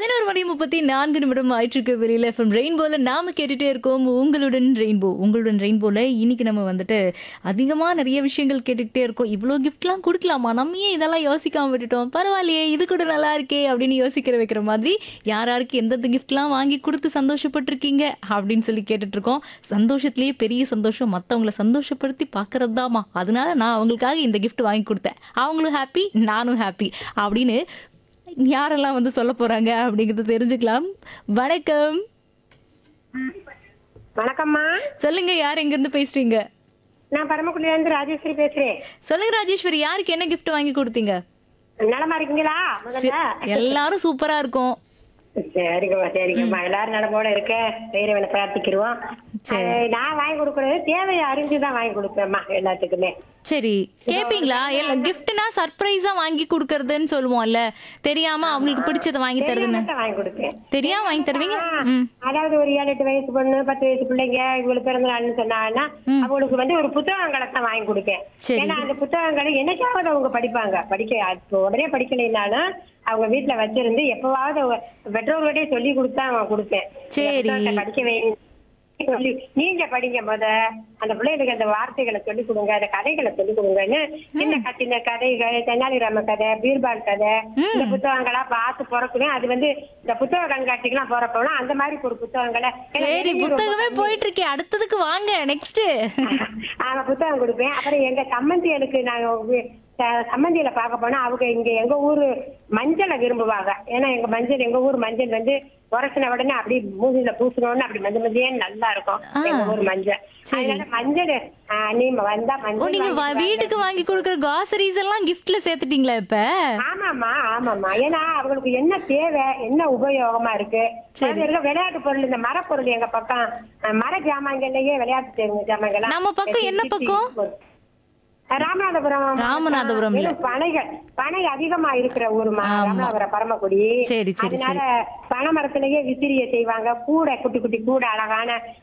பதினோரு மணி முப்பத்தி நான்கு நிமிடம் ஆயிற்றுக்கு வெளியில எஃப்எம் ரெயின்போல நாம கேட்டுட்டே இருக்கோம் உங்களுடன் ரெயின்போ உங்களுடன் ரெயின்போல இன்னைக்கு நம்ம வந்துட்டு அதிகமா நிறைய விஷயங்கள் கேட்டுக்கிட்டே இருக்கோம் இவ்வளோ கிஃப்ட்லாம் கொடுக்கலாமா நம்ம ஏன் இதெல்லாம் யோசிக்காம விட்டுட்டோம் பரவாயில்லையே இது கூட நல்லா இருக்கே அப்படின்னு யோசிக்கிற வைக்கிற மாதிரி யார் யாருக்கு எந்தெந்த கிஃப்ட்லாம் வாங்கி கொடுத்து சந்தோஷப்பட்டிருக்கீங்க அப்படின்னு சொல்லி கேட்டுட்டு இருக்கோம் சந்தோஷத்திலேயே பெரிய சந்தோஷம் மற்றவங்கள சந்தோஷப்படுத்தி பார்க்கறது தாமா அதனால நான் அவங்களுக்காக இந்த gift வாங்கி கொடுத்தேன் அவங்களும் ஹாப்பி நானும் ஹாப்பி அப்படின்னு யாரெல்லாம் வந்து சொல்ல போறாங்க அப்படிங்கறத தெரிஞ்சுக்கலாம் வணக்கம் வணக்கம்மா சொல்லுங்க யார் எங்க இருந்து பேசுறீங்க நான் பரமக்குடியில இருந்து ராஜேஸ்வரி பேசுறேன் சொல்லுங்க ராஜேஸ்வரி யாருக்கு என்ன gift வாங்கி கொடுத்தீங்க நலமா இருக்கீங்களா முதல்ல எல்லாரும் சூப்பரா இருக்கும் சரிங்கம்மா சரிங்கம்மா எல்லாரும் நலமோட இருக்க இறைவனை பிரார்த்திக்கிறோம் சரி. அது நான் வாங்கி கொடுக்கறது தேவையை அறிஞ்சுதான் வாங்கி கொடுப்பேன்மா எல்லாத்துக்குமே சரி கேப்பீங்களா எல்லாம் கிஃப்ட்னா சர்ப்ரைஸா வாங்கி கொடுக்கறதுன்னு சொல்லுவோம்ல தெரியாம அவங்களுக்கு பிடிச்சதை வாங்கி தருதுன்னு தெரியாம வாங்கி கொடுப்பேன் தெரியாம வாங்கி தருவீங்க ஆ, ம் அதாவது ஒரு ஏழு எட்டு வயசு பொண்ணு பத்து வயசு பிள்ளைங்க இவங்களுக்கு பிறந்த நாள்னு சொன்னாங்கன்னா அவங்களுக்கு வந்து ஒரு புத்தகங்களை தான் வாங்கி கொடுப்பேன் சரி. ஏன்னா அந்த புத்தகங்களை என்னைக்காவது அவங்க படிப்பாங்க படிக்க அது உடனே படிக்கலைனாலும் அவங்க வீட்டுல வச்சிருந்து எப்பவாவது அவங்க பெற்றோர்கிட்டயே சொல்லி கொடுத்தா அவங்க கொடுப்பேன் இந்த சரி. புத்தகத்தை படிக்க வைங்க சொல்லி நீங்க படிங்க முத அந்த பிள்ளைகளுக்கு அந்த வார்த்தைகளை சொல்லி கொடுங்க அந்த கதைகளை சொல்லி கொடுங்கன்னு சின்ன க- சின்ன கதைகள் தெனாலிராம கதை பீர்பால் கதை இந்த புத்தகங்களா பார்த்து பிறக்குவேன் அது வந்து இந்த புத்தக கண்காட்சிக்கெல்லாம் போறப்போலாம் அந்த மாதிரி ஒரு புத்தகங்களை ஏன்னா சரி வெளியே ரொம்ப புத்தகமே போயிட்டு இருக்கே அடுத்ததுக்கு வாங்க நெக்ஸ்ட் ஆமா புத்தகம் கொடுப்பேன் அப்புறம் எங்க சம்மந்திகளுக்கு நாங்க வி- ச- சம்மந்தியில பார்க்க போனா அவங்க இங்க எங்க ஊரு மஞ்சளை விரும்புவாங்க ஏன்னா எங்க மஞ்சள் எங்க ஊர் மஞ்சள் வந்து உரசின உடனே அப்படி மூஞ்சில பூசணும்னு அப்படி மஞ்சள் மஞ்சே நல்லா இருக்கும் எங்க ஊர் மஞ்சள் அதனால மஞ்சள் ஆ, நீ வந்தா ஓ மஞ்சள் நீங்க வா- வாங்கிட்டு வீட்டுக்கு வாங்கி கொடுக்குற காசரிஸ் எல்லாம் கிஃப்ட்ல சேர்த்துட்டீங்களா இப்ப ஆமாமா ஆமாமா ஏன்னா அவங்களுக்கு என்ன தேவை என்ன உபயோகமா இருக்கு அது இருக்க விளையாட்டு பொருள் இந்த மரப்பொருள் எங்க பக்கம் அஹ், மர ஜாமான்கள்லயே விளையாட்டு தெரிஞ்ச ஜாமான்கள் நம்ம பக்கம் என்ன பக்கம்? ராமநாதபுரம் ராமநாதபுரம்ல. வெறும் பனைகள் பனை அதிகமா இருக்கிற ஊருமா ஆமா. ராமநாதபுரம் பரமக்குடி சரி, சரி, அதனால பனை மரத்திலேயே விசிறிய செய்வாங்க கூடை குட்டி குட்டி கூடை அழகான